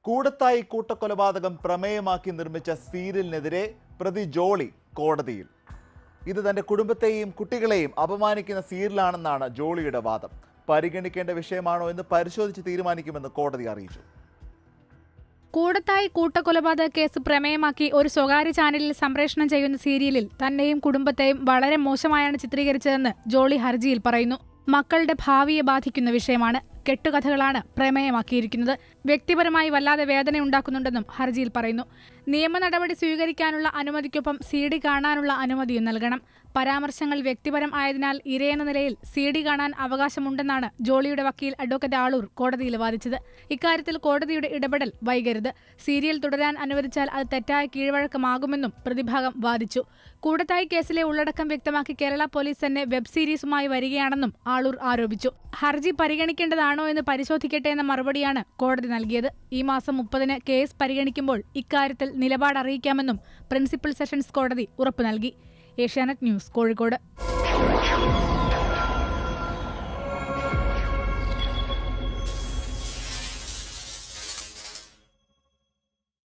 കൂടത്തായി കൂട്ടക്കൊലപാതകം പ്രമേയമാക്കി നിർമ്മിച്ച സീരിയലിനെതിരെ പ്രതി ജോളി കോടതിയിൽ ഇത് തന്റെ കുടുംബത്തെയും കുട്ടികളെയും അപമാനിക്കുന്ന സീരിയലാണെന്നാണ് ജോളിയുടെ വാദം പരിഗണിക്കേണ്ട വിഷയമാണോ എന്ന് പരിശോധിച്ച് തീരുമാനിക്കുമെന്ന് കോടതി അറിയിച്ചു കൂടത്തായി കൂട്ടക്കൊലപാതക കേസ് പ്രമേയമാക്കി ഒരു സ്വകാര്യ ചാനലിൽ സംപ്രേഷണം ചെയ്യുന്ന സീരിയലിൽ തന്നെയും കുടുംബത്തെയും വളരെ മോശമായാണ് ചിത്രീകരിച്ചതെന്ന് ജോളി ഹർജിയിൽ പറയുന്നു മക്കളുടെ ഭാവിയെ ബാധിക്കുന്ന വിഷയമാണ് കെട്ടുകഥകളാണ് പ്രമേയമാക്കിയിരിക്കുന്നത് വ്യക്തിപരമായി വല്ലാതെ വേദന ഉണ്ടാക്കുന്നുണ്ടെന്നും ഹർജിയിൽ പറയുന്നു നിയമ നടപടി സ്വീകരിക്കാനുള്ള അനുമതിക്കൊപ്പം സി ഡി കാണാനുള്ള അനുമതിയും നൽകണം പരാമർശങ്ങൾ വ്യക്തിപരം ആയതിനാൽ ഇരയെന്ന നിലയിൽ സി ഡി കാണാൻ അവകാശമുണ്ടെന്നാണ് ജോളിയുടെ വക്കീൽ അഡ്വക്കേറ്റ് ആളൂർ കോടതിയിൽ വാദിച്ചത് ഇക്കാര്യത്തിൽ കോടതിയുടെ ഇടപെടൽ വൈകരുത് സീരിയൽ തുടരാൻ അനുവദിച്ചാൽ അത് തെറ്റായ കീഴ്വഴക്കമാകുമെന്നും പ്രതിഭാഗം വാദിച്ചു കൂടത്തായി കേസിലെ ഉള്ളടക്കം വ്യക്തമാക്കി കേരള പോലീസ് തന്നെ വെബ് സീരീസുമായി വരികയാണെന്നും ആളൂർ ആരോപിച്ചു ഹർജി പരിഗണിക്കേണ്ടതാണോ എന്ന് പരിശോധിക്കട്ടെ എന്ന മറുപടിയാണ് കോടതി നൽകിയത് ഈ മാസം മുപ്പതിന് കേസ് പരിഗണിക്കുമ്പോൾ ഇക്കാര്യത്തിൽ നിലപാട് അറിയിക്കാമെന്നും പ്രിൻസിപ്പൽ സെഷൻസ് കോടതി ഉറപ്പു നൽകി ഏഷ്യാനെറ്റ് ന്യൂസ് കോഴിക്കോട്